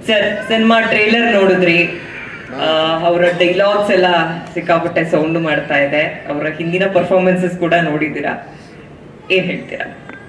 cinema trailer ನೋಡಿದ್ರಿ ಅವರ dialogues ಎಲ್ಲ ಸಿಕ್ಕಾಪಟ್ಟೆ ಸೌಂಡ್ ಮಾಡ್ತಾ ಇದೆ ಅವರ ಹಿಂದಿನ ಪರ್ಫಾರ್ಮೆನ್ಸಸ್ ಕೂಡ ನೋಡಿದ್ದೀರಾ ಏನ್ ಹೇಳ್ತೀರಾ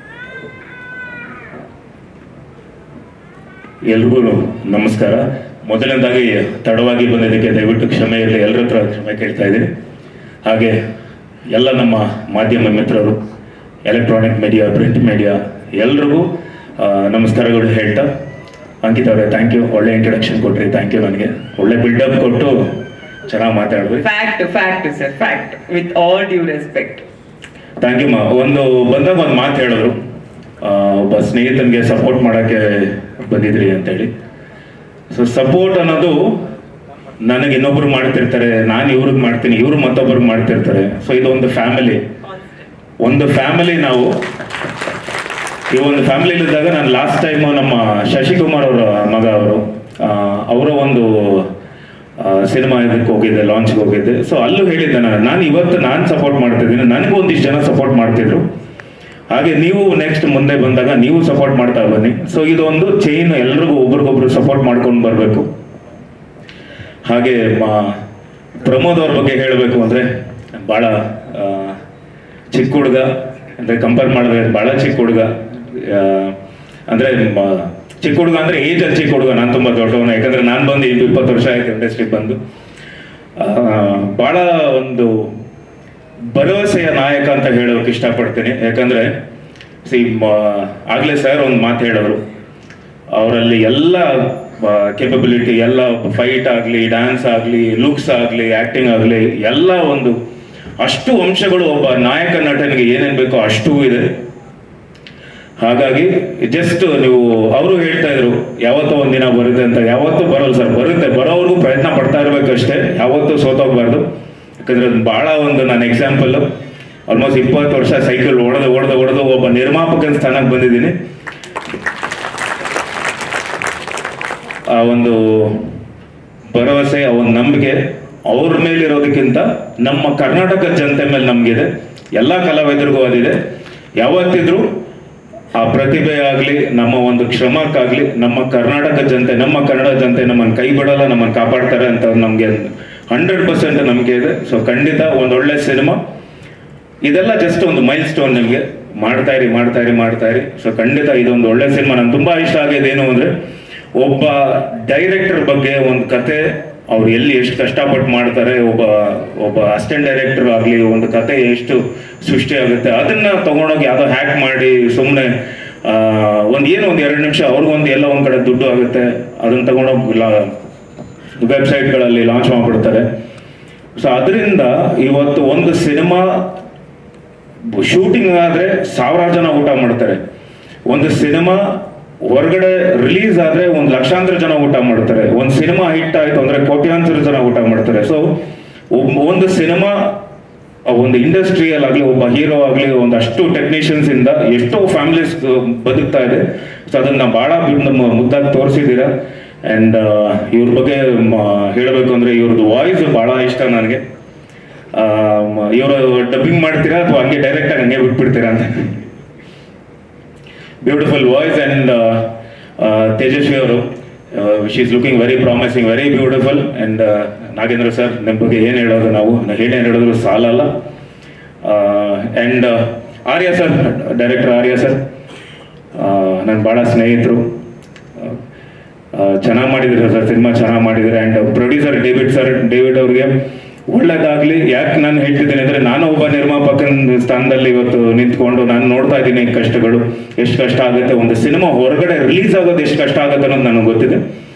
ಎಲ್ರಿಗೂ ನಮಸ್ಕಾರ ಮೊದಲನೇದಾಗಿ ತಡವಾಗಿ ಬಂದಿದ್ದಕ್ಕೆ ದಯವಿಟ್ಟು ಕ್ಷಮೆ ಇರಲಿ ಎಲ್ಲರ ಹತ್ರ ಕ್ಷಮೆ ಕೇಳ್ತಾ ಇದ್ದೀನಿ ಹಾಗೆ ಎಲ್ಲ ನಮ್ಮ ಮಾಧ್ಯಮ ಮಿತ್ರರು ಎಲೆಕ್ಟ್ರಾನಿಕ್ ಮೀಡಿಯಾ ಪ್ರಿಂಟ್ ಮೀಡಿಯಾ ಎಲ್ರಿಗೂ ಆ, ನಮಸ್ಕಾರಗಳು ಹೇಳ್ತಾ ಅಂಕಿತ್ ಅವರೇ ಥ್ಯಾಂಕ್ ಯು ಒಳ್ಳೆ ಇಂಟ್ರಡಕ್ಷನ್ ಕೊಟ್ರಿ ಥ್ಯಾಂಕ್ ಯು ನನಗೆ ಒಳ್ಳೆ ಬಿಲ್ಡಪ್ ಕೊಟ್ಟು ಚೆನ್ನಾಗಿ ಮಾತಾಡಿದ್ರಿ fact fact sir fact with all due respect thank you ಮಾ ಒಂದು ಬಂದಾಗ ಒಂದು ಮಾತು ಹೇಳಿದ್ರು ಆ, ಒಬ್ಬ ಸ್ನೇಹಿತನಿಗೆ ಸಪೋರ್ಟ್ ಮಾಡೋಕ್ಕೆ ಬಂದಿದ್ರಿ ಅಂತೇಳಿ ಸೊ ಸಪೋರ್ಟ್ ಅನ್ನೋದು ನನಗೆ ಇನ್ನೊಬ್ರು ಮಾಡ್ತಿರ್ತಾರೆ ನಾನು ಇವ್ರಿಗೆ ಮಾಡ್ತೀನಿ ಇವ್ರು ಮತ್ತೊಬ್ರಿಗೆ ಮಾಡ್ತಿರ್ತಾರೆ ಸೊ ಇದೊಂದು ಫ್ಯಾಮಿಲಿ ಒಂದು ಫ್ಯಾಮಿಲಿ ನಾವು ಈ ಒಂದು ಫ್ಯಾಮಿಲಿ ಇದ್ದಾಗ ನಾನು ಲಾಸ್ಟ್ ಟೈಮ್ ನಮ್ಮ ಶಶಿಕುಮಾರ್ ಅವರ ಮಗ ಅವರು ಅವರ ಒಂದು ಸಿನಿಮಾ ಇದಕ್ಕೆ ಹೋಗಿದ್ದೆ ಲಾಂಚ್ಗೆ ಹೋಗಿದ್ದೆ ಸೊ ಅಲ್ಲೂ ಹೇಳಿದ್ದೆ ನಾನು ನಾನು ಇವತ್ತು ನಾನು ಸಪೋರ್ಟ್ ಮಾಡ್ತಿದ್ದೀನಿ ನನಗೂ ಒಂದಿಷ್ಟು ಜನ ಸಪೋರ್ಟ್ ಮಾಡ್ತಿದ್ರು ಹಾಗೆ ನೀವು ನೆಕ್ಸ್ಟ್ ಮುಂದೆ ಬಂದಾಗ ನೀವು ಸಪೋರ್ಟ್ ಮಾಡ್ತಾ ಬನ್ನಿ ಸೊ ಇದೊಂದು ಚೈನ್ ಎಲ್ರಿಗೂ ಒಬ್ರಿಗೊಬ್ರು ಸಪೋರ್ಟ್ ಮಾಡ್ಕೊಂಡು ಬರಬೇಕು ಹಾಗೆ ಮ- ಪ್ರಮೋದ್ ಅವ್ರ ಬಗ್ಗೆ ಹೇಳಬೇಕು ಅಂದರೆ ಭಾಳ ಆ, ಚಿಕ್ಕ ಹುಡುಗ ಅಂದರೆ ಕಂಪೇರ್ ಮಾಡಿದ್ರೆ ಭಾಳ ಚಿಕ್ಕ ಹುಡುಗ ಆ, ಅಂದ್ರೆ ಮ- ಚಿಕ್ಕ ಹುಡುಗ ಅಂದ್ರೆ ಏಜ್ ಅಲ್ಲಿ ಚಿಕ್ಕ ಹುಡುಗ ನಾನು ತುಂಬಾ ದೊಡ್ಡವನು ಯಾಕಂದ್ರೆ ನಾನು ಬಂದು ಈಗ ಇಪ್ಪತ್ತು ವರ್ಷ ಆಯ್ತು ಇಂಡಸ್ಟ್ರಿಗೆ ಬಂದು ಆ, ಬಹಳ ಒಂದು ಭರವಸೆಯ ನಾಯಕ ಅಂತ ಹೇಳೋಕೆ ಇಷ್ಟಪಡ್ತೀನಿ ಯಾಕಂದ್ರೆ ಸಿ ಆಗ್ಲೇ ಸರ್ ಒಂದು ಮಾತು ಹೇಳೋರು ಅವರಲ್ಲಿ ಎಲ್ಲ ಕೇಪಬಿಲಿಟಿ ಎಲ್ಲ ಫೈಟ್ ಆಗಲಿ ಡ್ಯಾನ್ಸ್ ಆಗಲಿ ಲುಕ್ಸ್ ಆಗಲಿ ಆಕ್ಟಿಂಗ್ ಆಗಲಿ ಎಲ್ಲ ಒಂದು ಅಷ್ಟು ಅಂಶಗಳು ಒಬ್ಬ ನಾಯಕ ನಟನಿಗೆ ಏನೇನ್ ಬೇಕೋ ಅಷ್ಟು ಇದೆ ಹಾಗಾಗಿ ಜಸ್ಟ್ ನೀವು ಅವರು ಹೇಳ್ತಾ ಇದ್ರು ಯಾವತ್ತೋ ಒಂದಿನ ಬರುತ್ತೆ ಅಂತ ಯಾವತ್ತೂ ಬರಲ್ಲ ಸರ್ ಬರುತ್ತೆ ಬರೋವರೆಗೂ ಪ್ರಯತ್ನ ಪಡ್ತಾ ಇರ್ಬೇಕಷ್ಟೇ ಯಾವತ್ತೂ ಸೋತೋಗ್ಬಾರ್ದು ಯಾಕಂದ್ರೆ ಅದು ಬಹಳ ಒಂದು ನನ್ನ ಎಕ್ಸಾಂಪಲ್ ಆಲ್ಮೋಸ್ಟ್ ಇಪ್ಪತ್ತು ವರ್ಷ ಸೈಕಲ್ ಹೊಡೆದು ಹೊಡೆದು ಹೊಡೆದು ಒಬ್ಬ ನಿರ್ಮಾಪಕನ ಸ್ಥಾನಕ್ಕೆ ಬಂದಿದ್ದೀನಿ ಆ ಒಂದು ಭರವಸೆ ಆ ಒಂದು ನಂಬಿಕೆ ಅವ್ರ ಮೇಲೆ ಇರೋದಕ್ಕಿಂತ ನಮ್ಮ ಕರ್ನಾಟಕ ಜನತೆ ಮೇಲೆ ನಮಗಿದೆ ಎಲ್ಲ ಕಲಾವಿದರಿಗೂ ಅದಿದೆ ಯಾವತ್ತಿದ್ರು ಆ ಪ್ರತಿಭೆ ಆಗಲಿ ನಮ್ಮ ಒಂದು ಶ್ರಮಕ್ಕಾಗ್ಲಿ ನಮ್ಮ ಕರ್ನಾಟಕ ಜನತೆ ನಮ್ಮ ಕನ್ನಡ ಜನತೆ ನಮ್ಮನ್ನು ಕೈ ಬಿಡಲ್ಲ ನಮ್ಮನ್ನು ಕಾಪಾಡ್ತಾರೆ ಅಂತ ನಮಗೆ ಹಂಡ್ರೆಡ್ ಪರ್ಸೆಂಟ್ ನಂಬಿಕೆ ಇದೆ ಸೊ ಖಂಡಿತ ಒಂದೊಳ್ಳೆ ಸಿನಿಮಾ ಇದೆಲ್ಲ ಜಸ್ಟ್ ಒಂದು ಮೈಲ್ ಸ್ಟೋನ್ ನಿಮಗೆ ಮಾಡ್ತಾ ಇರಿ ಮಾಡ್ತಾ ಇರಿ ಮಾಡ್ತಾ ಇರಿ ಸೊ ಖಂಡಿತ ಇದೊಂದು ಒಳ್ಳೆ ಸಿನಿಮಾ ನಂಗೆ ತುಂಬಾ ಇಷ್ಟ ಆಗಿದೆ ಏನು ಅಂದ್ರೆ ಒಬ್ಬ ಡೈರೆಕ್ಟರ್ ಬಗ್ಗೆ ಒಂದು ಕತೆ ಅವ್ರು ಎಲ್ಲಿ ಎಷ್ಟು ಕಷ್ಟಪಟ್ಟು ಮಾಡ್ತಾರೆ ಒಬ್ಬ ಒಬ್ಬ ಅಸಿಸ್ಟೆಂಟ್ ಡೈರೆಕ್ಟರ್ ಆಗಲಿ ಒಂದು ಕತೆ ಎಷ್ಟು ಸೃಷ್ಟಿ ಆಗುತ್ತೆ ಅದನ್ನ ತಗೊಂಡೋಗಿ ಯಾವುದೋ ಹ್ಯಾಕ್ ಮಾಡಿ ಸುಮ್ಮನೆ ಒಂದು ಏನು ಒಂದು ಎರಡು ನಿಮಿಷ ಅವ್ರಿಗೊಂದು ಎಲ್ಲ ಒಂದ್ ಕಡೆ ದುಡ್ಡು ಆಗುತ್ತೆ ಅದನ್ನ ತಗೊಂಡೋಗಿ ವೆಬ್ಸೈಟ್ಗಳಲ್ಲಿ ಲಾಂಚ್ ಮಾಡ್ಬಿಡ್ತಾರೆ ಸೊ ಅದರಿಂದ ಇವತ್ತು ಒಂದು ಸಿನಿಮಾ ಶೂಟಿಂಗ್ ಆದ್ರೆ ಸಾವಿರಾರು ಜನ ಊಟ ಮಾಡ್ತಾರೆ ಒಂದು ಸಿನಿಮಾ ಹೊರಗಡೆ ರಿಲೀಸ್ ಆದ್ರೆ ಒಂದು ಲಕ್ಷಾಂತರ ಜನ ಊಟ ಮಾಡ್ತಾರೆ ಒಂದು ಸಿನಿಮಾ ಹಿಟ್ ಆಯ್ತು ಅಂದ್ರೆ ಕೋಟ್ಯಾಂತರ ಜನ ಊಟ ಮಾಡ್ತಾರೆ ಸೊ ಒಂದು ಸಿನಿಮಾ ಒಂದು ಇಂಡಸ್ಟ್ರಿಯಲ್ ಆಗಲಿ ಒಬ್ಬ ಹೀರೋ ಆಗಲಿ ಒಂದಷ್ಟು ಟೆಕ್ನಿಷಿಯನ್ಸ್ ಇಂದ ಎಷ್ಟೋ ಫ್ಯಾಮಿಲೀಸ್ ಬದುಕ್ತಾ ಇದೆ ಸೊ ಅದನ್ನ ಬಹಳ ನಮ್ಮ ಮುದ್ದಾಗಿ ತೋರಿಸಿದ್ದೀರಾ ಅಂಡ್ ಇವ್ರ ಬಗ್ಗೆ ಹೇಳಬೇಕು ಅಂದ್ರೆ ಇವ್ರದ್ದು ವಾಯ್ಸ್ ಬಹಳ ಇಷ್ಟ ನನಗೆ ಇವರು ಡಬ್ಬಿಂಗ್ ಮಾಡ್ತೀರಾ ಅಥವಾ ಹಂಗೆ ಡೈರೆಕ್ಟ್ ಆಗಿ ಹಂಗೆ ಬಿಟ್ಬಿಡ್ತೀರಾ ಅಂತ ಬ್ಯೂಟಿಫುಲ್ ವಾಯ್ಸ್ ಅಂಡ್ ತೇಜಸ್ವಿ ಅವರು she is looking very promising very beautiful and Nagendra sir ನಿಮ್ಮ ಬಗ್ಗೆ ಏನು ಹೇಳೋದು ನಾವು ಹೇಳಿ ಹೇಳಿದ್ರು ಸಾಲಲ್ಲ and Arya sir director Arya sir ನನ್ನ ಭಾಳ ಸ್ನೇಹಿತರು ಚೆನ್ನಾಗಿ ಮಾಡಿದ್ರು ಸರ್ ಸಿನಿಮಾ ಚೆನ್ನಾಗಿ ಮಾಡಿದ್ರು and producer David sir David ಅವ್ರಿಗೆ ಒಳ್ಳೇದಾಗ್ಲಿ ಯಾಕೆ ನಾನು ಹೇಳ್ತಿದ್ದೀನಿ ಅಂದ್ರೆ ನಾನು ಒಬ್ಬ ನಿರ್ಮಾಪಕನ ಸ್ಥಾನದಲ್ಲಿ ಇವತ್ತು ನಿಂತ್ಕೊಂಡು ನಾನು ನೋಡ್ತಾ ಇದ್ದೀನಿ ಕಷ್ಟಗಳು ಎಷ್ಟು ಕಷ್ಟ ಆಗುತ್ತೆ ಒಂದು ಸಿನಿಮಾ ಹೊರಗಡೆ ರಿಲೀಸ್ ಆಗೋದು ಎಷ್ಟು ಕಷ್ಟ ಆಗುತ್ತೆ ಅನ್ನೋದು ನನಗೆ ಗೊತ್ತಿದೆ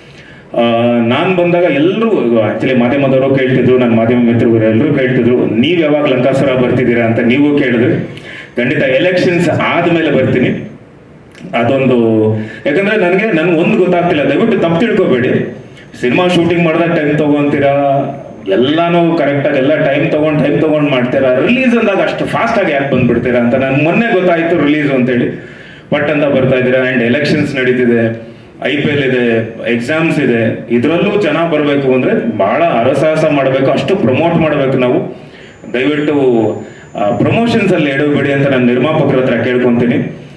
ನಾನು ಬಂದಾಗ ಎಲ್ಲರೂ ಆಕ್ಚುಲಿ ಮಾಧ್ಯಮದವರು ಕೇಳ್ತಿದ್ರು ನನ್ನ ಮಾಧ್ಯಮ ಮಿತ್ರರು ಎಲ್ಲರೂ ಕೇಳ್ತಿದ್ರು ನೀವು ಯಾವಾಗ ಲಂಕಾಸುರ ಬರ್ತಿದ್ದೀರಾ ಅಂತ ನೀವು ಕೇಳಿದ್ರಿ ಖಂಡಿತ ಎಲೆಕ್ಷನ್ಸ್ ಆದ್ಮೇಲೆ ಬರ್ತೀನಿ ಅದೊಂದು ಯಾಕಂದ್ರೆ ನನಗೆ ನನ್ಗೆ ಒಂದು ಗೊತ್ತಾಗ್ತಿಲ್ಲ ದಯವಿಟ್ಟು ತಪ್ಪು ತಿಳ್ಕೊಬೇಡಿ ಸಿನಿಮಾ ಶೂಟಿಂಗ್ ಮಾಡಿದಾಗ ಟೈಮ್ ತಗೊಂತೀರಾ ಎಲ್ಲಾನು ಕರೆಕ್ಟಾಗಿ ಎಲ್ಲ ಟೈಮ್ ತಗೊಂಡ್ ಟೈಮ್ ತಗೊಂಡ್ ಮಾಡ್ತೀರಾ ರಿಲೀಸ್ ಅಂದಾಗ ಅಷ್ಟು ಫಾಸ್ಟ್ ಆಗಿ ಯಾಕೆ ಬಂದ್ಬಿಡ್ತೀರಾ ಅಂತ ನನ್ ಮೊನ್ನೆ ಗೊತ್ತಾಯ್ತು ರಿಲೀಸ್ ಅಂತೇಳಿ ಬಟ್ ಅಂತ ಬರ್ತಾ ಇದ್ದೀರಾ ಅಂಡ್ ಎಲೆಕ್ಷನ್ಸ್ ನಡೀತಿದೆ ಐ ಪಿ ಎಲ್ ಇದೆ ಎಕ್ಸಾಮ್ಸ್ ಇದೆ ಇದರಲ್ಲೂ ಜನ ಬರಬೇಕು ಅಂದ್ರೆ ಬಹಳ ಹರಸಾಹಸ ಮಾಡಬೇಕು ಅಷ್ಟು ಪ್ರಮೋಟ್ ಮಾಡಬೇಕು ನಾವು ದಯವಿಟ್ಟು ಪ್ರಮೋಷನ್ಸ್ ಅಲ್ಲಿ ಎಡಬೇಡಿ ಅಂತ ನಾನು ನಿರ್ಮಾಪಕರ ಹತ್ರ ಕೇಳ್ಕೊಂತೀನಿ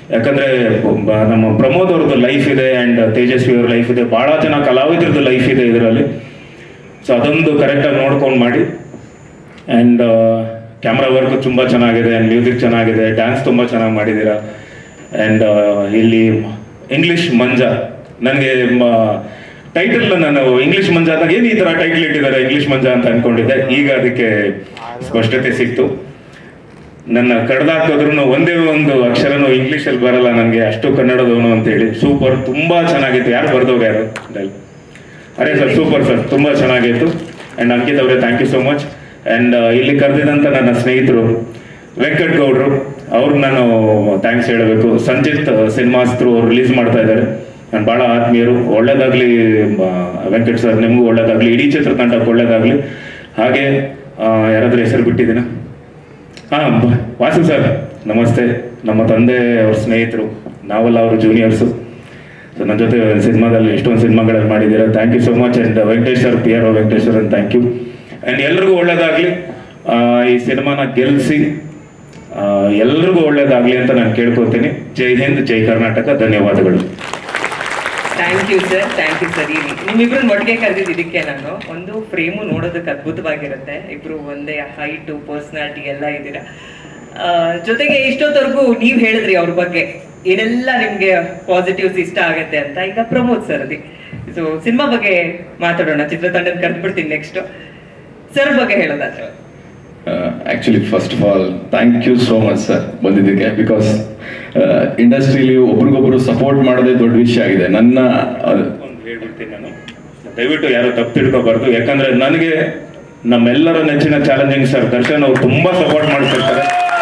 ಯಾಕಂದ್ರೆ ಬ- ನಮ್ಮ ಪ್ರಮೋದ್ ಅವ್ರದ್ದು ಲೈಫ್ ಇದೆ ಅಂಡ್ ತೇಜಸ್ವಿ ಅವ್ರ ಲೈಫ್ ಇದೆ ಬಹಳ ಜನ ಕಲಾವಿದರದ್ದು ಲೈಫ್ ಇದೆ ಇದರಲ್ಲಿ ಸೊ ಅದೊಂದು ಕರೆಕ್ಟಾಗಿ ನೋಡ್ಕೊಂಡು ಮಾಡಿ ಆ್ಯಂಡ್ ಕ್ಯಾಮ್ರಾ ವರ್ಕ್ ತುಂಬ ಚೆನ್ನಾಗಿದೆ ಆ್ಯಂಡ್ ಮ್ಯೂಸಿಕ್ ಚೆನ್ನಾಗಿದೆ ಡ್ಯಾನ್ಸ್ ತುಂಬ ಚೆನ್ನಾಗಿ ಮಾಡಿದ್ದೀರಾ ಆ್ಯಂಡ್ ಇಲ್ಲಿ ಇಂಗ್ಲಿಷ್ ಮಂಜ ನನಗೆ ಟೈಟಲ್ ನಾನು ಇಂಗ್ಲಿಷ್ ಮಂಜ ಅಂದಾಗ ಏನು ಈ ಥರ ಟೈಟಲ್ ಇಟ್ಟಿದ್ದಾರೆ ಇಂಗ್ಲಿಷ್ ಮಂಜ ಅಂತ ಅನ್ಕೊಂಡಿದ್ದೆ ಈಗ ಅದಕ್ಕೆ ಸ್ಪಷ್ಟತೆ ಸಿಕ್ತು ನನ್ನ ಕಡ್ದಾಕಿದ್ರು ಒಂದೇ ಒಂದು ಅಕ್ಷರನು ಇಂಗ್ಲಿಷಲ್ಲಿ ಬರಲ್ಲ ನನಗೆ ಅಷ್ಟು ಕನ್ನಡದವನು ಅಂತ ಹೇಳಿ ಸೂಪರ್ ತುಂಬಾ ಚೆನ್ನಾಗಿತ್ತು ಯಾರು ಬರ್ದೋಗ ಯಾರು ಅರೆ ಸರ್ ಸೂಪರ್ ಸರ್ ತುಂಬಾ ಚೆನ್ನಾಗಿತ್ತು ಅಂಡ್ ಅಂಕಿತ್ ಅವರೇ thank you so much and ಇಲ್ಲಿ ಕರೆದಿದಂತ ನನ್ನ ಸ್ನೇಹಿತರು ವೆಂಕಟ್ ಗೌಡ್ರು ಅವ್ರಿಗೆ ನಾನು ಥ್ಯಾಂಕ್ಸ್ ಹೇಳಬೇಕು ಸಂಜಿತ್ ಸಿನಿಮಾಸ್ ಥ್ರೂ ಅವ್ರು ರಿಲೀಸ್ ಮಾಡ್ತಾ ಇದ್ದಾರೆ ನಾನು ಬಹಳ ಆತ್ಮೀಯರು ಒಳ್ಳೇದಾಗ್ಲಿ ಮ, ವೆಂಕಟ್ ಸರ್ ನಿಮಗೂ ಒಳ್ಳೇದಾಗ್ಲಿ ಇಡೀ ಚಿತ್ರತಂಡಕ್ಕೆ ಒಳ್ಳೇದಾಗ್ಲಿ ಹಾಗೆ ಆ, ಯಾರಾದ್ರೂ ಹೆಸರು ಬಿಟ್ಟಿದ್ದೀನ ಹಾ ಬ- ವಾಸು ಸರ್ ನಮಸ್ತೆ ನಮ್ಮ ತಂದೆ ಅವ್ರ ಸ್ನೇಹಿತರು ನಾವೆಲ್ಲ ಅವ್ರ ಜೂನಿಯರ್ಸು ಸೊ ನನ್ನ ಜೊತೆ ಸಿನಿಮಾದಲ್ಲಿ ಎಷ್ಟೊಂದು ಸಿನಿಮಾಗಳಲ್ಲಿ ಮಾಡಿದ್ದೀರಾ thank you so much and Venkatesh sir P R O Venkatesh sir ಅಂತ ಥ್ಯಾಂಕ್ ಯು ಅಂಡ್ ಎಲ್ರಿಗೂ ಒಳ್ಳೇದಾಗ್ಲಿ ಆ, ಈ ಸಿನಿಮಾನ ಗೆಲ್ಲಿಸಿ ಎಲ್ರಿಗೂ ಒಳ್ಳೇದಾಗ್ಲಿ ಅಂತ ನಾನು ಕೇಳ್ಕೊತೀನಿ ಜೈ ಹಿಂದ್ ಜೈ ಕರ್ನಾಟಕ ಧನ್ಯವಾದಗಳು thank you sir thank you sir ಇಲ್ಲಿ ನಿಮ್ಮಿಬ್ರು ಒಟ್ಟಿಗೆ ಕರೆದಿದ್ದು ಇದಕ್ಕೆ ನಾನು ಒಂದು ಫ್ರೇಮು ನೋಡೋದಕ್ಕೆ ಅದ್ಭುತವಾಗಿರುತ್ತೆ ಇಬ್ರು ಒಂದೇ ಹೈಟು ಪರ್ಸನಾಲಿಟಿ ಎಲ್ಲ ಇದ್ದೀರಾ ಆ, ಜೊತೆಗೆ ಇಷ್ಟೊತ್ತವರೆಗೂ ನೀವ್ ಹೇಳಿದ್ರಿ ಅವ್ರ ಬಗ್ಗೆ ಏನೆಲ್ಲ ನಿಮ್ಗೆ ಪಾಸಿಟಿವ್ಸ್ ಇಷ್ಟ ಆಗತ್ತೆ ಅಂತ ಈಗ ಪ್ರಮೋದ್ ಸರ್ ಅದಿ ಸೊ ಸಿನಿಮಾ ಬಗ್ಗೆ ಮಾತಾಡೋಣ ಚಿತ್ರತಂಡನ ಕರೆದ್ಬಿಡ್ತೀನಿ ನೆಕ್ಸ್ಟ್ ಸರ್ ಬಗ್ಗೆ ಹೇಳೋದಾದ್ರೆ actually first of all thank you so much sir ಬಂದಿದ್ದಕ್ಕೆ ಬಿಕಾಸ್ ಇಂಡಸ್ಟ್ರಿಲಿ ಒಬ್ರಿಗೊಬ್ರು ಸಪೋರ್ಟ್ ಮಾಡೋದೇ ದೊಡ್ಡ ವಿಷಯ ಆಗಿದೆ ನನ್ನ ಆ, ಒಂದು ಹೇಳ್ಬಿಡ್ತೀನಿ ನಾನು ದಯವಿಟ್ಟು ಯಾರು ತಪ್ಪು ತಿಳ್ಕೊಬಾರ್ದು ಯಾಕಂದ್ರೆ ನನಗೆ ನಮ್ಮೆಲ್ಲರ ನೆಚ್ಚಿನ ಚಾಲೆಂಜಿಂಗ್ ಸರ್ ದರ್ಶನ್ ಅವ್ರು ತುಂಬಾ ಸಪೋರ್ಟ್ ಮಾಡ್ತಿರ್ತಾರೆ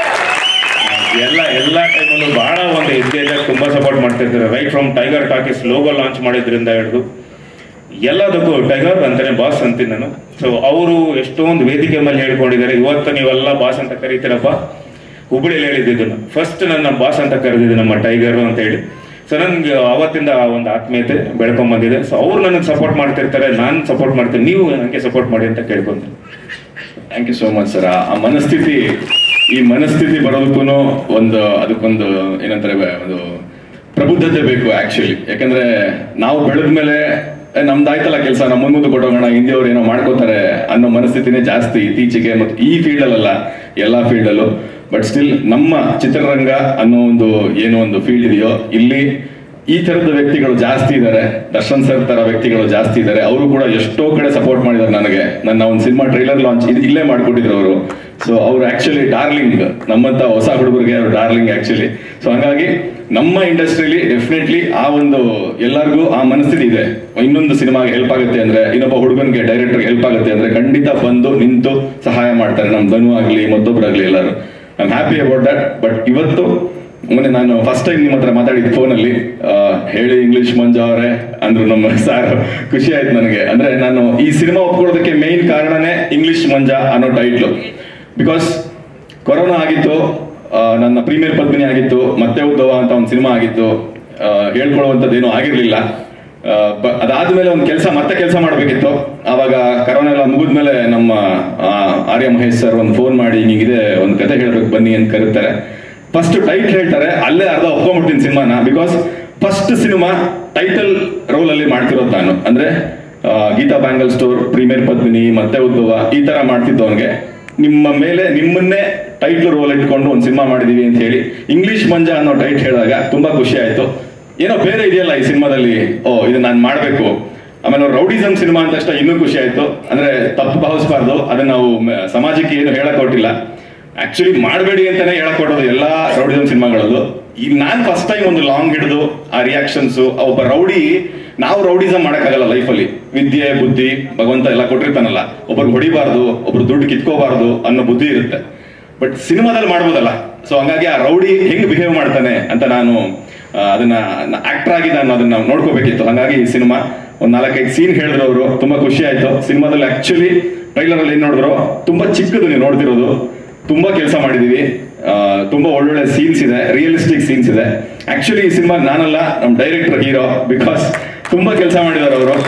ಎಲ್ಲ ಎಲ್ಲ ಟೈಮಲ್ಲೂ ಬಹಳ ಒಂದು ಹೆಜ್ಜೆ ಹೆಜ್ಜೆ ತುಂಬಾ ಸಪೋರ್ಟ್ ಮಾಡ್ತಿರ್ತಾರೆ right from Tiger Talkies logo launch ಮಾಡಿದ್ರಿಂದ ಹಿಡಿದು ಎಲ್ಲದಕ್ಕೂ ಟೈಗರ್ ಅಂತಾನೆ ಬಾಸ್ ಅಂತೀನಿ ನಾನು ಸೊ ಅವರು ಎಷ್ಟೊಂದು ವೇದಿಕೆ ಮೇಲೆ ಹೇಳ್ಕೊಂಡಿದ್ದಾರೆ ಇವತ್ತು ನೀವೆಲ್ಲ ಬಾಸ್ ಅಂತ ಕರೀತೀರಪ್ಪ ಹುಬ್ಬಳ್ಳಿಯಲ್ಲಿ ಹೇಳಿದ್ದು ಫಸ್ಟ್ ನನ್ನ ಬಾಸ್ ಅಂತ ಕರೆದಿದ್ದು ನಮ್ಮ ಟೈಗರ್ ಅಂತ ಹೇಳಿ ಸೊ ನನ್ಗೆ ಅವತ್ತಿಂದ ಆ ಒಂದು ಆತ್ಮೀಯತೆ ಬೆಳ್ಕೊಂಡ್ ಬಂದಿದೆ ಸೊ ಅವ್ರು ನನಗೆ ಸಪೋರ್ಟ್ ಮಾಡ್ತಿರ್ತಾರೆ ನಾನು ಸಪೋರ್ಟ್ ಮಾಡ್ತೀನಿ ನೀವು ನನಗೆ ಸಪೋರ್ಟ್ ಮಾಡಿ ಅಂತ ಕೇಳ್ಕೊಂತೀನಿ thank you so much sir ಆ ಮನಸ್ಥಿತಿ ಈ ಮನಸ್ಥಿತಿ ಬರೋದಕ್ಕೂ ಒಂದು ಅದಕ್ಕೊಂದು ಏನಂತಾರೆ ಬ- ಒಂದು ಪ್ರಬುದ್ಧತೆ ಬೇಕು ಆಕ್ಚುಲಿ ಯಾಕಂದ್ರೆ ನಾವು ಬೆಳೆದ ಮೇಲೆ ನಮ್ದಾಯ್ತಲ್ಲ ಕೆಲಸ ನಮ್ಮ ಮುಂದೆ ಮುಂದೆ ಕೊಟ್ಟೋಗೋಣ ಹಿಂದಿಯವ್ರು ಏನೋ ಮಾಡ್ಕೋತಾರೆ ಅನ್ನೋ ಮನಸ್ಥಿತಿನೇ ಜಾಸ್ತಿ ಇತ್ತೀಚೆಗೆ ಮತ್ತು ಈ ಫೀಲ್ಡಲ್ಲ ಎಲ್ಲ ಫೀಲ್ಡಲ್ಲೂ ಬಟ್ ಸ್ಟಿಲ್ ನಮ್ಮ ಚಿತ್ರರಂಗ ಅನ್ನೋ ಒಂದು ಏನೋ ಒಂದು ಫೀಲ್ಡ್ ಇದೆಯೋ ಇಲ್ಲಿ ಈ ತರದ ವ್ಯಕ್ತಿಗಳು ಜಾಸ್ತಿ ಇದ್ದಾರೆ ದರ್ಶನ್ ಸರ್ ತರ ವ್ಯಕ್ತಿಗಳು ಜಾಸ್ತಿ ಇದ್ದಾರೆ ಅವರು ಕೂಡ ಎಷ್ಟೋ ಕಡೆ ಸಪೋರ್ಟ್ ಮಾಡಿದ್ದಾರೆ ನನಗೆ ನನ್ನ ಒಂದು ಸಿನಿಮಾ ಟ್ರೈಲರ್ ಲಾಂಚ್ ಇಲ್ಲೇ ಮಾಡ್ಕೊಟ್ಟಿದ್ರು ಅವರು ಸೊ ಅವ್ರು ಆಕ್ಚುಲಿ ಡಾರ್ಲಿಂಗ್ ನಮ್ಮಂತ ಹೊಸ ಹುಡುಗರಿಗೆ ಅವರು ಡಾರ್ಲಿಂಗ್ ಆಕ್ಚುಲಿ ಸೊ ಹಂಗಾಗಿ ನಮ್ಮ ಇಂಡಸ್ಟ್ರಿಲಿ ಡೆಫಿನೆಟ್ಲಿ ಆ ಒಂದು ಎಲ್ಲರಿಗೂ ಆ ಮನಸ್ಥಿತಿ ಇದೆ ಇನ್ನೊಂದು ಸಿನಿಮಾಗೆ ಹೆಲ್ಪ್ ಆಗುತ್ತೆ ಅಂದ್ರೆ ಇನ್ನೊಬ್ಬ ಹುಡುಗನ್ಗೆ ಡೈರೆಕ್ಟರ್ ಹೆಲ್ಪ್ ಆಗುತ್ತೆ ಅಂದ್ರೆ ಖಂಡಿತ ಬಂದು ನಿಂತು ಸಹಾಯ ಮಾಡ್ತಾರೆ ನಮ್ ಧನು ಆಗ್ಲಿ ಮತ್ತೊಬ್ಬರಾಗ್ಲಿ ಎಲ್ಲರೂ I am happy about that but ಇವತ್ತು ಮೊನ್ನೆ ನಾನು ಫಸ್ಟ್ ಟೈಮ್ ನಿಮ್ಮ ಹತ್ರ ಮಾತಾಡಿದ ಫೋನಲ್ಲಿ ಹೇಳಿ ಇಂಗ್ಲಿಷ್ ಮಂಜು ಅವರೇ ಅಂದ್ರು ನಮ್ಮ ಸಾರ್ ಖುಷಿ ಆಯ್ತು ನನಗೆ ಅಂದ್ರೆ ನಾನು ಈ ಸಿನಿಮಾ ಒಪ್ಕೊಳ್ಳೋದಕ್ಕೆ ಮೇನ್ ಕಾರಣನೇ ಇಂಗ್ಲಿಷ್ ಮಂಜ ಅನ್ನೋ ಟೈಟ್ಲು ಬಿಕಾಸ್ ಕೊರೋನಾ ಆಗಿತ್ತು ಆ, ನನ್ನ ಪ್ರೀಮಿಯರ್ ಪದ್ಮಿನಿ ಆಗಿತ್ತು ಮತ್ತೆ ಉದ್ದವ ಅಂತ ಒಂದು ಸಿನಿಮಾ ಆಗಿತ್ತು ಆ, ಹೇಳ್ಕೊಳ್ಳುವಂಥದ್ದೇನು ಆಗಿರ್ಲಿಲ್ಲ ಆ, ಬ- ಅದಾದ್ಮೇಲೆ ಒಂದು ಕೆಲಸ ಮತ್ತೆ ಕೆಲಸ ಮಾಡಬೇಕಿತ್ತು ಆವಾಗ ಕರೋನಾ ಎಲ್ಲ ಮುಗಿದ್ಮೇಲೆ ನಮ್ಮ ಆ, ಆರ್ಯ ಮಹೇಶ್ ಸರ್ ಒಂದು ಫೋನ್ ಮಾಡಿ ಹಿಂಗಿದೆ ಒಂದು ಕತೆ ಹೇಳ್ಬೇಕು ಬನ್ನಿ ಅಂತ ಕರೀತಾರೆ ಫಸ್ಟ್ ಟೈಟ್ ಹೇಳ್ತಾರೆ ಅಲ್ಲೇ ಅರ್ಧ ಒಪ್ಕೊಂಡ್ಬಿಡ್ತೀನಿ ಸಿನಿಮಾನ because first cinema title role ಅಲ್ಲಿ ಮಾಡ್ತಿರೋದು ನಾನು ಅಂದ್ರೆ ಆ, Geetha Bangle Store Premier Padmini ಮತ್ತೆ ಉದ್ಭವ ಈ ತರ ಮಾಡ್ತಿದ್ದವನಿಗೆ ನಿಮ್ಮ ಮೇಲೆ ನಿಮ್ಮನ್ನೇ ಟೈಟ್ಲ್ ರೋಲ್ ಇಟ್ಕೊಂಡು ಒಂದು ಸಿನಿಮಾ ಮಾಡಿದೀವಿ ಅಂತ ಹೇಳಿ ಇಂಗ್ಲಿಷ್ ಮಂಜ ಅನ್ನೋ ಟೈಟ್ ಹೇಳಿದಾಗ ತುಂಬಾ ಖುಷಿ ಆಯ್ತು ಏನೋ ಬೇರೆ ಇದೆಯಲ್ಲ ಈ ಸಿನಿಮಾದಲ್ಲಿ ಓ ಇದು ನಾನು ಮಾಡ್ಬೇಕು ಆಮೇಲೆ ರೌಡಿಸಮ್ ಸಿನಿಮಾ ಅಂತ ಅಷ್ಟೇ ಇನ್ನೂ ಖುಷಿ ಆಯ್ತು ಅಂದ್ರೆ ತಪ್ಪು ಭಾವಿಸಬಾರ್ದು ಅದನ್ನ ನಾವು ಮ- ಸಮಾಜಕ್ಕೆ ಏನು ಹೇಳಕ್ ಹೊರಟಿಲ್ಲ ಆಕ್ಚುಲಿ ಮಾಡಬೇಡಿ ಅಂತಾನೆ ಹೇಳಕ್ ಕೊಡೋದು ಎಲ್ಲಾ ರೌಡಿಸಮ್ ಸಿನಿಮಾಗಳಲ್ಲೂ ಈಗ ನಾನ್ ಫಸ್ಟ್ ಟೈಮ್ ಒಂದು ಲಾಂಗ್ ಹಿಡಿದು ಆ ರಿಯಾಕ್ಷನ್ಸ್ ಒಬ್ಬ ರೌಡಿ ನಾವು ರೌಡಿಸಮ್ ಮಾಡಕ್ಕಾಗಲ್ಲ ಲೈಫಲ್ಲಿ ವಿದ್ಯೆ ಬುದ್ಧಿ ಭಗವಂತ ಎಲ್ಲ ಕೊಟ್ಟಿರ್ತಾನಲ್ಲ ಒಬ್ರು ಹೊಡಿಬಾರ್ದು ಒಬ್ರು ದುಡ್ಡು ಕಿತ್ಕೋಬಾರ್ದು ಅನ್ನೋ ಬುದ್ಧಿ ಇರುತ್ತೆ ಬಟ್ ಸಿನಿಮಾದಲ್ಲಿ ಮಾಡ್ಬೋದಲ್ಲ ಸೊ ಹಂಗಾಗಿ ಆ ರೌಡಿ ಹೆಂಗ್ ಬಿಹೇವ್ ಮಾಡ್ತಾನೆ ಅಂತ ನಾನು ಆ, ಅದನ್ನ ಆಕ್ಟರ್ ಆಗಿ ನಾನು ಅದನ್ನ ನೋಡ್ಕೋಬೇಕಿತ್ತು ಹಾಗಾಗಿ ಈ ಸಿನಿಮಾ ಒಂದ್ ನಾಲ್ಕೈದು ಸೀನ್ ಹೇಳಿದ್ರು ಅವರು ತುಂಬಾ ಖುಷಿ ಆಯ್ತು ಸಿನಿಮಾದಲ್ಲಿ ಆಕ್ಚುಲಿ ಟ್ರೈಲರ್ ಅಲ್ಲಿ ಏನ್ ನೋಡಿದ್ರು ತುಂಬಾ ಚಿಕ್ಕದು ನೀವು ನೋಡ್ತಿರೋದು ತುಂಬಾ ಕೆಲಸ ಮಾಡಿದೀವಿ ಆ, ತುಂಬಾ ಒಳ್ಳೊಳ್ಳೆ ಸೀನ್ಸ್ ಇದೆ ರಿಯಲಿಸ್ಟಿಕ್ ಸೀನ್ಸ್ ಇದೆ ಆಕ್ಚುಲಿ ಈ ಸಿನಿಮಾ ನಾನಲ್ಲ ನಮ್ ಡೈರೆಕ್ಟರ್ ಹೀರೋ ಬಿಕಾಸ್ ತುಂಬಾ ಕೆಲಸ ಮಾಡಿದ್ದಾರೆ ಅವರು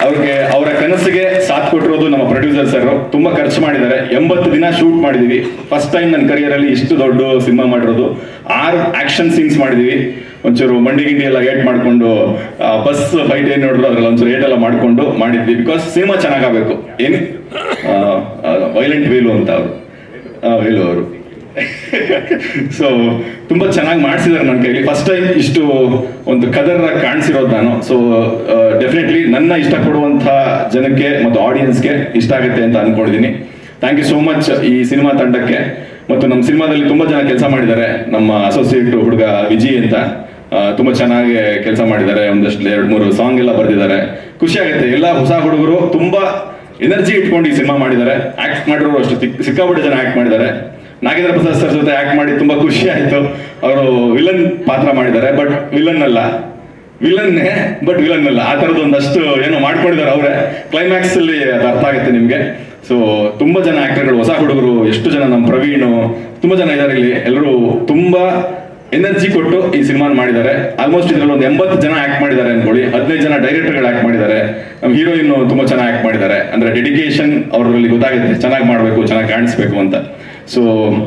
ಅವ್ರಿಗೆ ಅವರ ಕನಸಿಗೆ ಸಾಥ್ ಕೊಟ್ಟಿರೋದು ನಮ್ಮ ಪ್ರೊಡ್ಯೂಸರ್ ಸರ್ ತುಂಬಾ ಖರ್ಚು ಮಾಡಿದ್ದಾರೆ ಎಂಬತ್ತು ದಿನ ಶೂಟ್ ಮಾಡಿದೀವಿ ಫಸ್ಟ್ ಟೈಮ್ ನನ್ನ ಕರಿಯರ್ ಅಲ್ಲಿ ಇಷ್ಟು ದೊಡ್ಡ ಸಿನಿಮಾ ಮಾಡಿರೋದು ಆರು ಆಕ್ಷನ್ ಸೀನ್ಸ್ ಮಾಡಿದೀವಿ ಒಂಚೂರು ಮಂಡಿ ಗಿಂಡಿ ಎಲ್ಲ ಏಟ್ ಮಾಡ್ಕೊಂಡು ಬಸ್ ಫೈಟ್ ಏನ್ ನೋಡಿದ್ರು ಅದ್ರಲ್ಲಿ ಒಂಚೂರು ಏಟ್ ಎಲ್ಲ ಮಾಡ್ಕೊಂಡು ಮಾಡಿದ್ವಿ ಬಿಕಾಸ್ ಸಿನಿಮಾ ಚೆನ್ನಾಗಾಗಬೇಕು ಏನು ವೈಲೆಂಟ್ ವೇಲು ಅಂತ ಅವರು ವೇಲು ಅವರು ಸೊ ತುಂಬಾ ಚೆನ್ನಾಗಿ ಮಾಡಿಸಿದಾರೆ ನನ್ನ ಕೈಲಿ ಫಸ್ಟ್ ಟೈಮ್ ಇಷ್ಟು ಒಂದು ಕದರ್ ಕಾಣಿಸಿರೋದು ನಾನು ಸೊ ಡೆಫಿನೆಟ್ಲಿ ನನ್ನ ಇಷ್ಟಪಡುವಂತ ಜನಕ್ಕೆ ಮತ್ತು ಆಡಿಯನ್ಸ್ಗೆ ಇಷ್ಟ ಆಗುತ್ತೆ ಅಂತ ಅನ್ಕೊಂಡಿದ್ದೀನಿ ಥ್ಯಾಂಕ್ ಯು ಸೋ ಮಚ್ ಈ ಸಿನಿಮಾ ತಂಡಕ್ಕೆ ಮತ್ತು ನಮ್ಮ ಸಿನಿಮಾದಲ್ಲಿ ತುಂಬಾ ಜನ ಕೆಲಸ ಮಾಡಿದ್ದಾರೆ ನಮ್ಮ ಅಸೋಸಿಯೇಟ್ ಹುಡುಗ ವಿಜಯ್ ಅಂತ ಆ, ತುಂಬಾ ಚೆನ್ನಾಗಿ ಕೆಲಸ ಮಾಡಿದ್ದಾರೆ ಒಂದಷ್ಟು ಎರಡು ಮೂರು ಸಾಂಗ್ ಎಲ್ಲ ಬರೆದಿದ್ದಾರೆ ಖುಷಿ ಆಗುತ್ತೆ ಎಲ್ಲ ಹೊಸ ಹುಡುಗರು ತುಂಬಾ ಎನರ್ಜಿ ಇಟ್ಕೊಂಡು ಈ ಸಿನಿಮಾ ಮಾಡಿದ್ದಾರೆ ಆಕ್ಟ್ ಮಾಡಿರೋರು ಅಷ್ಟು ಸಿಕ್- ಸಿಕ್ಕಾಪಟ್ಟೆ ಜನ ಆಕ್ಟ್ ಮಾಡಿದ್ದಾರೆ ನಾಗೇಂದ್ರ ಪ್ರಸಾದ್ ಸರ್ ಜೊತೆ ಆಕ್ಟ್ ಮಾಡಿ ತುಂಬಾ ಖುಷಿ ಆಯ್ತು ಅವರು ವಿಲನ್ ಪಾತ್ರ ಮಾಡಿದ್ದಾರೆ ಬಟ್ ವಿಲನ್ ಅಲ್ಲ ವಿಲನ್ನೇ ಬಟ್ ವಿಲನ್ ಅಲ್ಲ ಆ ತರದ್ದು ಒಂದಷ್ಟು ಏನೋ ಮಾಡ್ಕೊಂಡಿದ್ದಾರೆ ಅವರೇ ಕ್ಲೈಮ್ಯಾಕ್ಸ್ ಅಲ್ಲಿ ಅದು ಅರ್ಥ ಆಗುತ್ತೆ ನಿಮ್ಗೆ ಸೊ ತುಂಬಾ ಜನ ಆಕ್ಟರ್ಗಳು ಹೊಸ ಹುಡುಗರು ಎಷ್ಟು ಜನ ನಮ್ಮ ಪ್ರವೀಣ್ ತುಂಬಾ ಜನ ಇದ್ದಾರೆ ಇಲ್ಲಿ ಎಲ್ಲರೂ ತುಂಬಾ ಎನರ್ಜಿ ಕೊಟ್ಟು ಈ ಸಿನಿಮಾ ಮಾಡಿದ್ದಾರೆ ಆಲ್ಮೋಸ್ಟ್ ಇದ್ರಲ್ಲಿ ಒಂದು ಎಂಬತ್ತು ಜನ ಆಕ್ಟ್ ಮಾಡಿದ್ದಾರೆ ಅನ್ಕೊಳ್ಳಿ ಹದಿನೈದು ಜನ ಡೈರೆಕ್ಟರ್ಗಳು ಆಕ್ಟ್ ಮಾಡಿದ್ದಾರೆ ನಮ್ಮ ಹೀರೋಯಿನ್ ತುಂಬಾ ಚೆನ್ನಾಗಿ ಆಕ್ಟ್ ಮಾಡಿದ್ದಾರೆ ಅಂದ್ರೆ ಡೆಡಿಕೇಶನ್ ಅವರಲ್ಲಿ ಗೊತ್ತಾಗುತ್ತೆ ಚೆನ್ನಾಗಿ ಮಾಡಬೇಕು ಚೆನ್ನಾಗಿ ಕಾಣಿಸ್ಬೇಕು ಅಂತ ಸೊ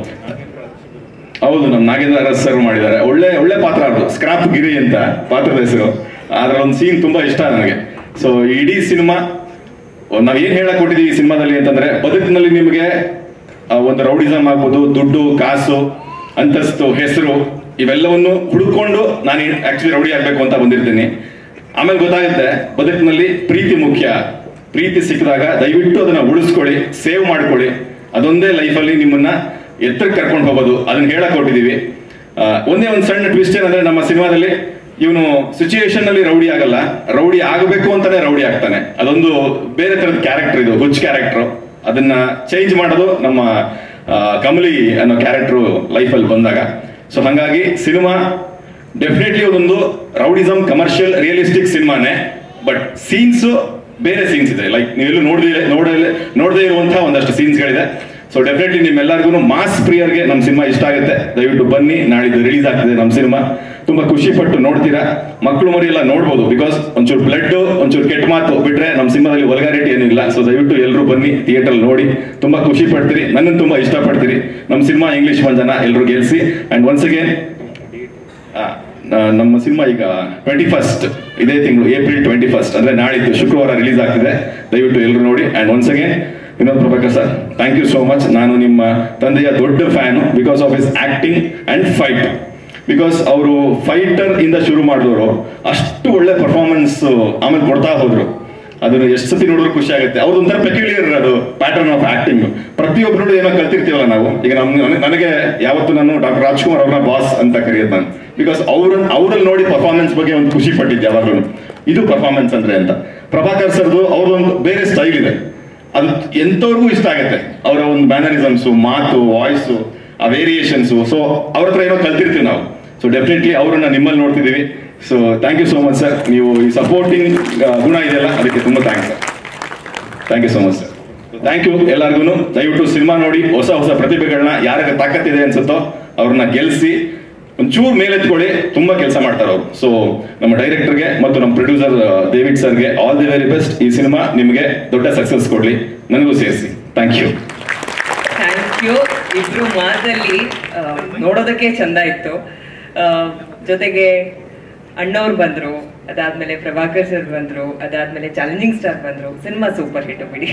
ಹೌದು ನಮ್ಮ ನಾಗೇಂದ್ರ ಅರಸ್ ಸರ್ ಮಾಡಿದ್ದಾರೆ ಒಳ್ಳೆ ಒಳ್ಳೆ ಪಾತ್ರ ಅದು ಸ್ಕ್ರಾಪ್ ಗಿರಿ ಅಂತ ಪಾತ್ರದ ಹೆಸರು ಅದ್ರ ಒಂದು ಸೀನ್ ತುಂಬಾ ಇಷ್ಟ ನನಗೆ ಸೊ ಇಡೀ ಸಿನಿಮಾ ನಾವ್ ಏನ್ ಹೇಳಕ್ ಕೊಟ್ಟಿದೀವಿ ಈ ಸಿನಿಮಾದಲ್ಲಿ ಅಂತಂದ್ರೆ ಬದುಕಿನಲ್ಲಿ ನಿಮಗೆ ಆ, ಒಂದು ರೌಡಿಸಮ್ ಆಗ್ಬೋದು ದುಡ್ಡು ಕಾಸು ಅಂತಸ್ತು ಹೆಸರು ಇವೆಲ್ಲವನ್ನು ಹುಡುಕೊಂಡು ನಾನು ಆಕ್ಚುಲಿ ರೌಡಿ ಆಗ್ಬೇಕು ಅಂತ ಬಂದಿರ್ತೀನಿ ಆಮೇಲೆ ಗೊತ್ತಾಗುತ್ತೆ ಬದುಕಿನಲ್ಲಿ ಪ್ರೀತಿ ಮುಖ್ಯ ಪ್ರೀತಿ ಸಿಕ್ಕಿದಾಗ ದಯವಿಟ್ಟು ಅದನ್ನ ಉಳಿಸ್ಕೊಳ್ಳಿ ಸೇವ್ ಮಾಡ್ಕೊಳ್ಳಿ ಅದೊಂದೇ ಲೈಫಲ್ಲಿ ನಿಮ್ಮನ್ನ ಎತ್ತರಕ್ಕೆ ಕರ್ಕೊಂಡು ಹೋಗೋದು ಅದನ್ನ ಹೇಳಕ್ ಹೊಟ್ಟಿದೀವಿ ಆ, ಒಂದೇ ಒಂದು ಸಣ್ಣ ಟ್ವಿಸ್ಟ್ ಏನಂದ್ರೆ ನಮ್ಮ ಸಿನಿಮಾದಲ್ಲಿ ಇವನು ಸಿಚುಯೇಷನ್ ಅಲ್ಲಿ ರೌಡಿ ಆಗಲ್ಲ ರೌಡಿ ಆಗಬೇಕು ಅಂತಾನೆ ರೌಡಿ ಆಗ್ತಾನೆ ಅದೊಂದು ಬೇರೆ ತರದ ಕ್ಯಾರೆಕ್ಟರ್ ಇದು ಹುಚ್ ಕ್ಯಾರೆಕ್ಟರ್ ಅದನ್ನ ಚೇಂಜ್ ಮಾಡೋದು ನಮ್ಮ ಆ, ಕಮಲಿ ಅನ್ನೋ ಕ್ಯಾರೆಕ್ಟರ್ ಲೈಫಲ್ಲಿ ಬಂದಾಗ ಸೊ ಹಂಗಾಗಿ ಸಿನಿಮಾ ಡೆಫಿನೆಟ್ಲಿ ಒಂದೊಂದು ರೌಡಿಸಮ್ ಕಮರ್ಷಿಯಲ್ ರಿಯಲಿಸ್ಟಿಕ್ ಸಿನಿಮಾನೇ ಬಟ್ ಸೀನ್ಸ್ ಬೇರೆ ಸೀನ್ಸ್ ಇದೆ ಲೈಕ್ ನೀವೆಲ್ಲೂ ನೋಡದೇ ನೋಡಲೇ ನೋಡದೇ ಇರುವಂತಹ ಒಂದಷ್ಟು ಸೀನ್ಸ್ಗಳಿದೆ ಸೊ ಡೆಫಿನೆಟ್ಲಿ ನಿಮ್ಮೆಲ್ಲರಿಗೂ ಮಾಸ್ ಪ್ರಿಯರ್ಗೆ ನಮ್ಮ ಸಿನಿಮಾ ಇಷ್ಟ ಆಗುತ್ತೆ ದಯವಿಟ್ಟು ಬನ್ನಿ ನಾಳಿದ್ದು ರಿಲೀಸ್ ಆಗ್ತಿದೆ ನಮ್ಮ ಸಿನಿಮಾ ತುಂಬಾ ಖುಷಿ ಪಟ್ಟು ನೋಡ್ತೀರಾ ಮಕ್ಕಳು ಮರಿ ಎಲ್ಲ ನೋಡ್ಬೋದು ಬಿಕಾಸ್ ಒಂಚೂರು ಬ್ಲಡ್ ಒಂಚೂರು ಕೆಟ್ಟ ಮಾತು ಬಿಟ್ರೆ ನಮ್ಮ ಸಿನಿಮಾದಲ್ಲಿ ವಲ್ಗಾರಿಟಿ ಏನಿಲ್ಲ ಸೊ ದಯವಿಟ್ಟು ಎಲ್ಲರೂ ಬನ್ನಿ ಥಿಯೇಟರ್ ನೋಡಿ ತುಂಬಾ ಖುಷಿ ಪಡ್ತೀರಿ ನನ್ನನ್ನು ತುಂಬಾ ಇಷ್ಟಪಡ್ತೀರಿ ನಮ್ಮ ಸಿನಿಮಾ ಇಂಗ್ಲಿಷ್ ಜನ ಎಲ್ಲರೂ ಗೆಲ್ಸಿ ಅಂಡ್ ಒನ್ಸ್ ಅಗೇನ್ ಆ, ನ- ನಮ್ಮ ಸಿನಿಮಾ ಈಗ ಟ್ವೆಂಟಿ ಫಸ್ಟ್ ಇದೇ ತಿಂಗಳು ಏಪ್ರಿಲ್ ಟ್ವೆಂಟಿ ಫಸ್ಟ್ ಅಂದ್ರೆ ನಾಳಿದ್ದು ಶುಕ್ರವಾರ ರಿಲೀಸ್ ಆಗ್ತಿದೆ ದಯವಿಟ್ಟು ಎಲ್ಲರೂ ನೋಡಿ and once again Vinod Prabhakar sir thank you so much ನಾನು ನಿಮ್ಮ ತಂದೆಯ ದೊಡ್ಡ fan because of his acting and fight because ಅವರು ಫೈಟರ್ ಇಂದ ಶುರು ಮಾಡಿದವರು ಅಷ್ಟು ಒಳ್ಳೆ ಪರ್ಫಾರ್ಮೆನ್ಸ್ ಆಮೇಲೆ ಕೊಡ್ತಾ ಹೋದ್ರು ಅದನ್ನು ಎಷ್ಟು ಸತಿ ನೋಡಿದ್ರು ಖುಷಿ ಆಗುತ್ತೆ ಅವ್ರದ್ದು ಒಂಥರ ಪೆಕ್ಯುಲಿಯರ್ ಅದು ಪ್ಯಾಟರ್ನ್ ಆಫ್ ಆಕ್ಟಿಂಗ್ ಪ್ರತಿಯೊಬ್ಬರು ಏನೋ ಕಲ್ತಿರ್ತೀವಲ್ಲ ನಾವು ಈಗ ನಮ್ ನನಗೆ- ನನಗೆ ಯಾವತ್ತು ನಾನು ಡಾಕ್ಟರ್ ರಾಜ್ಕುಮಾರ್ ಅವ್ರನ್ನ ಬಾಸ್ ಅಂತ ಕರೆಯೋದು ನಾನು ಬಿಕಾಸ್ ಅವ್ರ ಅವ್ರಲ್ಲಿ ನೋಡಿ ಪರ್ಫಾರ್ಮೆನ್ಸ್ ಬಗ್ಗೆ ಒಂದು ಖುಷಿ ಪಟ್ಟಿದ್ದೆ ಯಾವಾಗಲೂ ಇದು ಪರ್ಫಾರ್ಮೆನ್ಸ್ ಅಂದ್ರೆ ಅಂತ ಪ್ರಭಾಕರ್ ಸರ್ದು ಅವ್ರದೊಂದು ಬೇರೆ ಸ್ಟೈಲ್ ಇದೆ ಅದು ಎಂತವ್ರಿಗೂ ಇಷ್ಟ ಆಗುತ್ತೆ ಅವರ ಒಂದು ಮ್ಯಾನರಿಸಮ್ಸು ಮಾತು ವಾಯ್ಸು ಆ ವೇರಿಯೇಷನ್ಸು ಸೊ ಅವ್ರ ಹತ್ರ ಏನೋ ಕಲ್ತಿರ್ತೀವಿ ನಾವು ಸೊ ಡೆಫಿನೆಟ್ಲಿ ಅವರನ್ನ ನಿಮ್ಮಲ್ಲಿ ನೋಡ್ತಿದ್ದೀವಿ so thank you so much sir ನೀವು ಈ ಸಪೋರ್ಟಿಂಗ್ ಗುಣ ಇದೆಯಲ್ಲ ಅದಕ್ಕೆ ತುಂಬಾ thanks sir thank you so much sir thank you ಎಲ್ಲರಿಗೂ ದಯವಿಟ್ಟು ಸಿನಿಮಾ ನೋಡಿ ಹೊಸ ಹೊಸ ಪ್ರತಿಭೆಗಳನ್ನ ಯಾರಿಗೆ ತಾಕತ್ತಿದೆ ಅನ್ಸುತ್ತೋ ಅವ್ರನ್ನ ಗೆಲ್ಸಿ ಒಂಚೂರು ಮೇಲೆತ್ಕೊಳ್ಳಿ ತುಂಬಾ ಕೆಲಸ ಮಾಡ್ತಾರೆ ಅವರು ಸೊ ನಮ್ಮ ಡೈರೆಕ್ಟರ್ಗೆ ಮತ್ತು ನಮ್ಮ ಪ್ರೊಡ್ಯೂಸರ್ ಡೇವಿಡ್ ಸರ್ಗೆ ಆಲ್ ದಿ ವೆರಿ ಬೆಸ್ಟ್ ಈ ಸಿನಿಮಾ ನಿಮಗೆ ದೊಡ್ಡ ಸಕ್ಸಸ್ ಕೊಡ್ಲಿ ನನಗೂ ಸೇರಿಸಿ ಥ್ಯಾಂಕ್ ಯು ಥ್ಯಾಂಕ್ ಯು ಇಬ್ರು ಮಾತಲ್ಲಿ ಆ, ನೋಡೋದಕ್ಕೆ ಚಂದ ಇತ್ತು ಆ, ಜೊತೆಗೆ ಅಣ್ಣವ್ರು ಬಂದ್ರು ಅದಾದ್ಮೇಲೆ ಪ್ರಭಾಕರ್ ಸರ್ ಬಂದ್ರು ಅದಾದ್ಮೇಲೆ ಚಾಲೆಂಜಿಂಗ್ ಸ್ಟಾರ್ ಬಂದ್ರು ಸಿನಿಮಾ ಸೂಪರ್ ಹಿಟ್ ಬಿಡಿ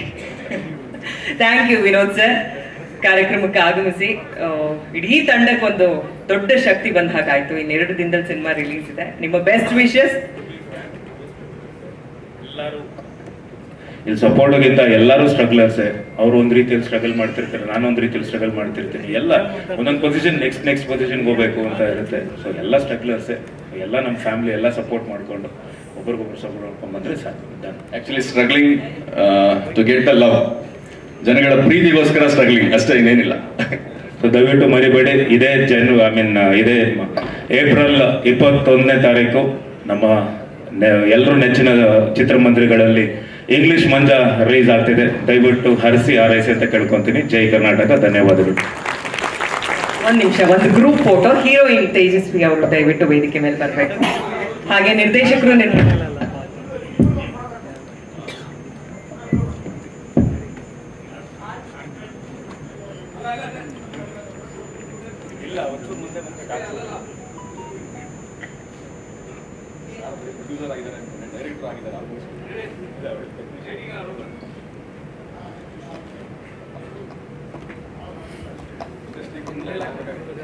ಥ್ಯಾಂಕ್ ಯು ವಿನೋದ್ ಸರ್ ಕಾರ್ಯಕ್ರಮಕ್ಕೆ ಆಗಮಿಸಿ ಆ, ಇಡೀ ತಂಡಕ್ಕೊಂದು ದೊಡ್ಡ ಶಕ್ತಿ ಬಂದ ಹಾಗಾಯ್ತು ಇನ್ನೆರಡು ದಿನದಲ್ಲಿ ಸಿನಿಮಾ ರಿಲೀಸ್ ಇದೆ ನಿಮ್ಮ ಬೆಸ್ಟ್ ವಿಶಸ್ ಇಲ್ಲಿ ಸಪೋರ್ಟ್ಗಿಂತ ಎಲ್ಲರೂ ಸ್ಟ್ರಗ್ಲರ್ಸೇ ಅವ್ರು ಒಂದ್ ರೀತಿಯಲ್ಲಿ ಸ್ಟ್ರಗಲ್ ಮಾಡ್ತಿರ್ತಾರೆ ನಾನು ಒಂದ್ ರೀತಿಯಲ್ಲಿ ಸ್ಟ್ರಗಲ್ ಮಾಡ್ತಿರ್ತೀನಿ ಎಲ್ಲ ಒಂದೊಂದು ಪೊಸಿಷನ್ ನೆಕ್ಸ್ಟ್ ನೆಕ್ಸ್ಟ್ ಪೊಸಿಷನ್ಗೆ ಹೋಗ್ಬೇಕು ಅಂತ ಇರುತ್ತೆ ಸೊ ಎಲ್ಲ ಸ್ಟ್ರಗ್ಲರ್ಸೇ ಎಲ್ಲ ನಮ್ಮ ಫ್ಯಾಮಿಲಿ ಎಲ್ಲ ಸಪೋರ್ಟ್ ಮಾಡ್ಕೊಂಡು ಒಬ್ರಿಗೊಬ್ರು ಸಪೋರ್ಟ್ ಮಾಡ್ಕೊಂಡ್ ಬಂದ್ರೆ ಸಾಕು done actually struggling to get the love ಜನಗಳ ಪ್ರೀತಿಗೋಸ್ಕರ ಸ್ಟ್ರಗ್ಲಿಂಗ್ ಅಷ್ಟೇ ಇನ್ನೇನಿಲ್ಲ ಸೊ ದಯವಿಟ್ಟು ಮರಿಬೇಡಿ ಇದೇ ಜನ್ ಐ ಮೀನ್ ಇದೇ ಏಪ್ರಿಲ್ ಇಪ್ಪತ್ತೊಂದನೇ ತಾರೀಕು ನಮ್ಮ ಎಲ್ಲರೂ ನೆಚ್ಚಿನ ಚಿತ್ರಮಂದಿರಗಳಲ್ಲಿ ಇಂಗ್ಲಿಷ್ ಮಂಜ ರಿಲೀಸ್ ಆಗ್ತಿದೆ ದಯವಿಟ್ಟು ಹರಿಸಿ ಹಾರೈಸಿ ಅಂತ ಕೇಳ್ಕೊಂತೀನಿ ಜೈ ಕರ್ನಾಟಕ ಧನ್ಯವಾದಗಳು ಒಂದ್ ನಿಮಿಷ ಒಂದು ಗ್ರೂಪ್ ಫೋಟೋ ಹೀರೋಯಿನ್ ತೇಜಸ್ವಿ ಅವರು ದಯವಿಟ್ಟು ವೇದಿಕೆ ಮೇಲೆ ಬರ್ಬೇಕು ಹಾಗೆ ನಿರ್ದೇಶಕರು ನಿರ್ಮಾಣ ಇಲ್ಲ ಒಂಚೂರು ಮುಂದೆ ಮುಂದೆ ಪ್ರೊಡ್ಯೂಸರ್ ಆಗಿದ್ದಾರೆ ಡೈರೆಕ್ಟರ್ ಆಗಿದ್ದಾರೆ ಆಲ್ಮೋಸ್ಟ್ ಜಸ್ಟ್ ಈಗ